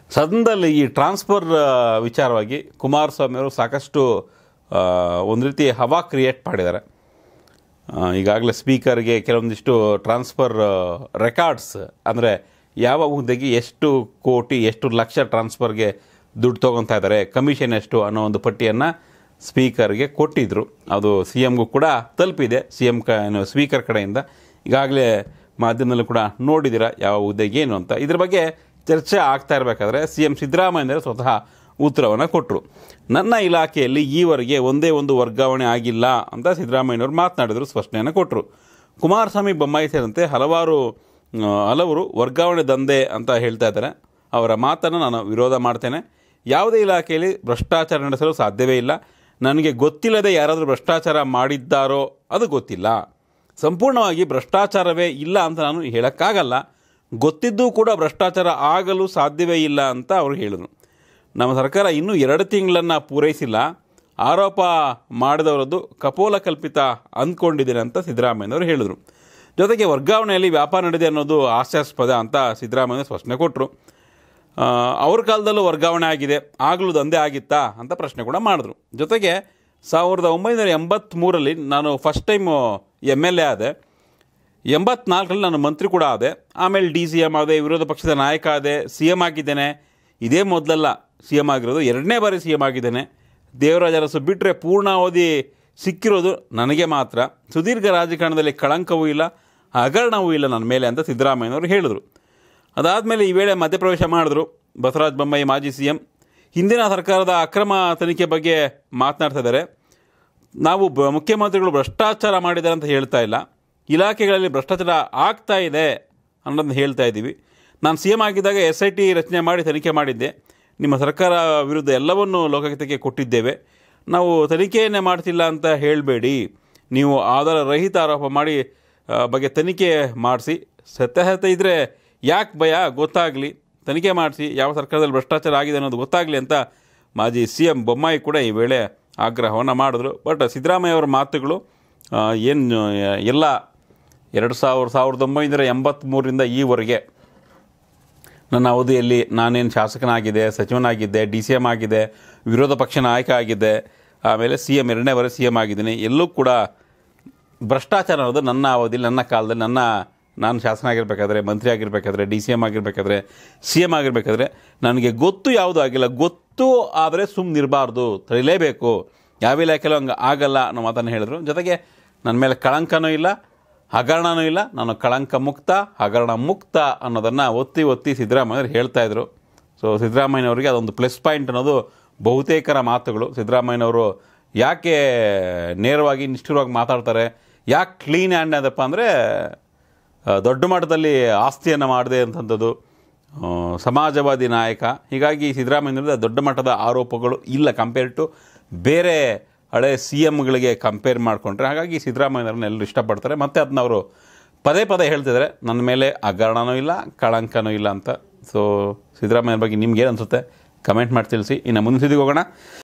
ಸದನದಲ್ಲಿ ಈ ಟ್ರಾನ್ಸ್ಫರ್ ಆ, ವಿಚಾರವಾಗಿ ಕುಮಾರಸ್ವಾಮಿ ಅವರು ಸಾಕಷ್ಟು ಆ, ಒಂದು ರೀತಿ ಹವಾ ಕ್ರಿಯೇಟ್ ಮಾಡಿದ್ದಾರೆ ಈಗಾಗಲೇ ಸ್ಪೀಕರ್ಗೆ ಕೆಲವೊಂದಿಷ್ಟು ಟ್ರಾನ್ಸ್ಫರ್ ರೆಕಾರ್ಡ್ಸ್ ಅಂದರೆ ಯಾವ ಹುದ್ದೆಗೆ ಎಷ್ಟು ಕೋಟಿ ಎಷ್ಟು ಲಕ್ಷ ಟ್ರಾನ್ಸ್ಫರ್ಗೆ ದುಡ್ಡು ತೊಗೊತಾ ಇದ್ದಾರೆ ಕಮಿಷನ್ ಎಷ್ಟು ಅನ್ನೋ ಒಂದು ಪಟ್ಟಿಯನ್ನು ಸ್ಪೀಕರ್ಗೆ ಕೊಟ್ಟಿದ್ದರು ಅದು ಸಿ ಎಮ್ಗೂ ಕೂಡ ತಲುಪಿದೆ ಸಿ ಎಮ್ ಕ ಏನು ಸ್ಪೀಕರ್ ಕಡೆಯಿಂದ ಈಗಾಗಲೇ ಮಾಧ್ಯಮದಲ್ಲೂ ಕೂಡ ನೋಡಿದ್ದೀರಾ ಯಾವ ಹುದ್ದೆಗೆ ಏನು ಅಂತ ಇದ್ರ ಬಗ್ಗೆ ಚರ್ಚೆ ಆಗ್ತಾ ಇರಬೇಕಾದ್ರೆ ಸಿ ಎಂ ಸಿದ್ದರಾಮಯ್ಯರು ಸ್ವತಃ ಉತ್ತರವನ್ನು ಕೊಟ್ಟರು ನನ್ನ ಇಲಾಖೆಯಲ್ಲಿ ಈವರೆಗೆ ಒಂದೇ ಒಂದು ವರ್ಗಾವಣೆ ಆಗಿಲ್ಲ ಅಂತ ಸಿದ್ದರಾಮಯ್ಯನವರು ಮಾತನಾಡಿದರು ಸ್ಪಷ್ಟನೆಯನ್ನು ಕೊಟ್ಟರು ಕುಮಾರಸ್ವಾಮಿ ಬೊಮ್ಮಾಯಿ ಸೇರಿದಂತೆ ಹಲವಾರು ಆ, ಹಲವರು ವರ್ಗಾವಣೆ ದಂಧೆ ಅಂತ ಹೇಳ್ತಾ ಇದ್ದಾರೆ ಅವರ ಮಾತನ್ನು ನಾನು ವಿರೋಧ ಮಾಡ್ತೇನೆ ಯಾವುದೇ ಇಲಾಖೆಯಲ್ಲಿ ಭ್ರಷ್ಟಾಚಾರ ನಡೆಸಲು ಸಾಧ್ಯವೇ ಇಲ್ಲ ನನಗೆ ಗೊತ್ತಿಲ್ಲದೆ ಯಾರಾದರೂ ಭ್ರಷ್ಟಾಚಾರ ಮಾಡಿದ್ದಾರೋ ಅದು ಗೊತ್ತಿಲ್ಲ ಸಂಪೂರ್ಣವಾಗಿ ಭ್ರಷ್ಟಾಚಾರವೇ ಇಲ್ಲ ಅಂತ ನಾನು ಹೇಳೋಕ್ಕಾಗಲ್ಲ ಗೊತ್ತಿದ್ದೂ ಕೂಡ ಭ್ರಷ್ಟಾಚಾರ ಆಗಲು ಸಾಧ್ಯವೇ ಇಲ್ಲ ಅಂತ ಅವರು ಹೇಳಿದರು ನಮ್ಮ ಸರ್ಕಾರ ಇನ್ನೂ ಎರಡು ತಿಂಗಳನ್ನು ಪೂರೈಸಿಲ್ಲ ಆರೋಪ ಮಾಡಿದವರದ್ದು ಕಪೋಲ ಕಲ್ಪಿತ ಅಂದ್ಕೊಂಡಿದ್ದೇನೆ ಅಂತ ಸಿದ್ದರಾಮಯ್ಯನವರು ಹೇಳಿದರು ಜೊತೆಗೆ ವರ್ಗಾವಣೆಯಲ್ಲಿ ವ್ಯಾಪಾರ ನಡೆದಿದೆ ಅನ್ನೋದು ಹಾಸ್ಯಾಸ್ಪದ ಅಂತ ಸಿದ್ದರಾಮಯ್ಯ ಸ್ಪಷ್ಟನೆ ಕೊಟ್ಟರು ಆ, ಅವ್ರ ಕಾಲದಲ್ಲೂ ವರ್ಗಾವಣೆ ಆಗಿದೆ ಆಗಲೂ ದಂಧೆ ಆಗಿತ್ತಾ ಅಂತ ಪ್ರಶ್ನೆ ಕೂಡ ಮಾಡಿದ್ರು ಜೊತೆಗೆ ಸಾವಿರದ ಒಂಬೈನೂರ ಎಂಬತ್ತ್ಮೂರಲ್ಲಿ ನಾನು first time M L A ಆದೆ ಎಂಬತ್ನಾಲ್ಕರಲ್ಲಿ ನಾನು ಮಂತ್ರಿ ಕೂಡ ಆದೆ ಆಮೇಲೆ ಡಿ ಸಿ ಎಮ್ ಆದೆ ವಿರೋಧ ಪಕ್ಷದ ನಾಯಕ ಆದೆ ಸಿ ಎಮ್ ಆಗಿದ್ದೇನೆ ಇದೇ ಮೊದಲಲ್ಲ ಸಿ ಎಮ್ ಆಗಿರೋದು ಎರಡನೇ ಬಾರಿ ಸಿ ಎಮ್ ಆಗಿದ್ದೇನೆ ದೇವರಾಜ ಅರಸು ಬಿಟ್ಟರೆ ಪೂರ್ಣಾವಧಿ ಸಿಕ್ಕಿರೋದು ನನಗೆ ಮಾತ್ರ ಸುದೀರ್ಘ ರಾಜಕಾರಣದಲ್ಲಿ ಕಳಂಕವೂ ಇಲ್ಲ ಹಗರಣವೂ ಇಲ್ಲ ನನ್ನ ಮೇಲೆ ಅಂತ ಸಿದ್ದರಾಮಯ್ಯನವರು ಹೇಳಿದರು ಅದಾದಮೇಲೆ ಈ ವೇಳೆ ಮಧ್ಯಪ್ರವೇಶ ಮಾಡಿದ್ರು ಬಸವರಾಜ ಬೊಮ್ಮಾಯಿ ಮಾಜಿ ಸಿ ಎಂ ಹಿಂದಿನ ಸರ್ಕಾರದ ಅಕ್ರಮ ತನಿಖೆ ಬಗ್ಗೆ ಮಾತನಾಡ್ತಾ ಇದ್ದಾರೆ ನಾವು ಬ ಮುಖ್ಯಮಂತ್ರಿಗಳು ಭ್ರಷ್ಟಾಚಾರ ಮಾಡಿದ್ದಾರೆ ಅಂತ ಹೇಳ್ತಾ ಇಲ್ಲ ಇಲಾಖೆಗಳಲ್ಲಿ ಭ್ರಷ್ಟಾಚಾರ ಆಗ್ತಾ ಇದೆ ಅನ್ನೋದನ್ನ ಹೇಳ್ತಾ ಇದ್ದೀವಿ ನಾನು ಸಿ ಎಮ್ ಆಗಿದ್ದಾಗ ಎಸ್ ಐ ಟಿ ರಚನೆ ಮಾಡಿ ತನಿಖೆ ಮಾಡಿದ್ದೆ ನಿಮ್ಮ ಸರ್ಕಾರ ವಿರುದ್ಧ ಎಲ್ಲವನ್ನೂ ಲೋಕಾಯುಕ್ತಕ್ಕೆ ಕೊಟ್ಟಿದ್ದೇವೆ ನಾವು ತನಿಖೆಯನ್ನೇ ಮಾಡ್ತಿಲ್ಲ ಅಂತ ಹೇಳಬೇಡಿ ನೀವು ಆಧಾರ ರಹಿತ ಆರೋಪ ಮಾಡಿ ಆ, ಬಗ್ಗೆ ತನಿಖೆ ಮಾಡಿಸಿ ಸತ್ಯಾಸತ್ಯ ಇದ್ದರೆ ಯಾಕೆ ಭಯ ಗೊತ್ತಾಗಲಿ ತನಿಖೆ ಮಾಡಿಸಿ ಯಾವ ಸರ್ಕಾರದಲ್ಲಿ ಭ್ರಷ್ಟಾಚಾರ ಆಗಿದೆ ಅನ್ನೋದು ಗೊತ್ತಾಗಲಿ ಅಂತ ಮಾಜಿ ಸಿ ಎಂ ಬೊಮ್ಮಾಯಿ ಕೂಡ ಈ ವೇಳೆ ಆಗ್ರಹವನ್ನು ಮಾಡಿದ್ರು ಬಟ್ ಸಿದ್ದರಾಮಯ್ಯ ಅವರ ಮಾತುಗಳು ಏನು ಎಲ್ಲ ಎರಡು ಸಾವಿರ ಸಾವಿರದ ಒಂಬೈನೂರ ಎಂಬತ್ತ್ಮೂರರಿಂದ ಈವರೆಗೆ ನನ್ನ ಅವಧಿಯಲ್ಲಿ ನಾನೇನು ಶಾಸಕನಾಗಿದೆ ಸಚಿವನಾಗಿದ್ದೆ ಡಿ ಸಿ ಎಮ್ ಆಗಿದೆ ವಿರೋಧ ಪಕ್ಷ ನಾಯಕ ಆಗಿದ್ದೆ ಆಮೇಲೆ ಸಿ ಎಮ್ ಎರಡನೇ ಬಾರಿ ಸಿ ಎಮ್ ಆಗಿದ್ದೀನಿ ಎಲ್ಲೂ ಕೂಡ ಭ್ರಷ್ಟಾಚಾರ ಅನ್ನೋದು ನನ್ನ ಅವಧಿಯಲ್ಲಿ ನನ್ನ ಕಾಲದಲ್ಲಿ ನನ್ನ ನಾನು ಶಾಸನ ಆಗಿರಬೇಕಾದ್ರೆ ಮಂತ್ರಿ ಆಗಿರಬೇಕಾದ್ರೆ ಡಿ ಸಿ ಎಮ್ ಆಗಿರಬೇಕಾದ್ರೆ ಸಿ ಎಮ್ ಆಗಿರಬೇಕಾದ್ರೆ ನನಗೆ ಗೊತ್ತು ಯಾವುದೂ ಆಗಿಲ್ಲ ಗೊತ್ತು ಆದರೆ ಸುಮ್ಮನಿರಬಾರ್ದು ತಳಿಲೇಬೇಕು ಯಾವ ಇಲಾಖೆಲೂ ಹಂಗೆ ಆಗಲ್ಲ ಅನ್ನೋ ಮಾತನ್ನು ಹೇಳಿದ್ರು ಜೊತೆಗೆ ನನ್ನ ಮೇಲೆ ಕಳಂಕನೂ ಇಲ್ಲ ಹಗರಣನೂ ಇಲ್ಲ ನಾನು ಕಳಂಕ ಮುಕ್ತ ಹಗರಣ ಮುಕ್ತ ಅನ್ನೋದನ್ನು ಒತ್ತಿ ಒತ್ತಿ ಸಿದ್ದರಾಮಯ್ಯರು ಹೇಳ್ತಾ ಇದ್ರು ಸೊ ಸಿದ್ದರಾಮಯ್ಯನವರಿಗೆ ಅದೊಂದು ಪ್ಲಸ್ ಪಾಯಿಂಟ್ ಅನ್ನೋದು ಬಹುತೇಕರ ಮಾತುಗಳು ಸಿದ್ದರಾಮಯ್ಯನವರು ಯಾಕೆ ನೇರವಾಗಿ ನಿಷ್ಠುರವಾಗಿ ಮಾತಾಡ್ತಾರೆ ಯಾಕೆ ಕ್ಲೀನ್ ಹ್ಯಾಂಡ್ ಅದಪ್ಪ ಅಂದರೆ ದೊಡ್ಡ ಮಟ್ಟದಲ್ಲಿ ಆಸ್ತಿಯನ್ನು ಮಾಡಿದೆ ಅಂತಂಥದ್ದು ಆ, ಸಮಾಜವಾದಿ ನಾಯಕ ಹೀಗಾಗಿ ಸಿದ್ದರಾಮಯ್ಯನವರದ ದೊಡ್ಡ ಮಟ್ಟದ ಆರೋಪಗಳು ಇಲ್ಲ ಕಂಪೇರ್ ಟು ಬೇರೆ ಹಳೆ ಸಿ ಎಮ್ಗಳಿಗೆ ಕಂಪೇರ್ ಮಾಡಿಕೊಂಡ್ರೆ ಹಾಗಾಗಿ ಸಿದ್ದರಾಮಯ್ಯನವ್ರನ್ನ ಎಲ್ಲರೂ ಇಷ್ಟಪಡ್ತಾರೆ ಮತ್ತು ಅದನ್ನ ಅವರು ಪದೇ ಪದೇ ಹೇಳ್ತಿದ್ದಾರೆ ನನ್ನ ಮೇಲೆ ಹಗರಣನೂ ಇಲ್ಲ ಕಳಂಕನೂ ಇಲ್ಲ ಅಂತ ಸೊ ಸಿದ್ದರಾಮಯ್ಯನ ಬಗ್ಗೆ ನಿಮ್ಗೆ ಏನು ಅನಿಸುತ್ತೆ ಕಮೆಂಟ್ ಮಾಡಿ ತಿಳಿಸಿ ಇನ್ನು ಮುಂದಿನ ಸುದ್ದಿಗೆ ಹೋಗೋಣ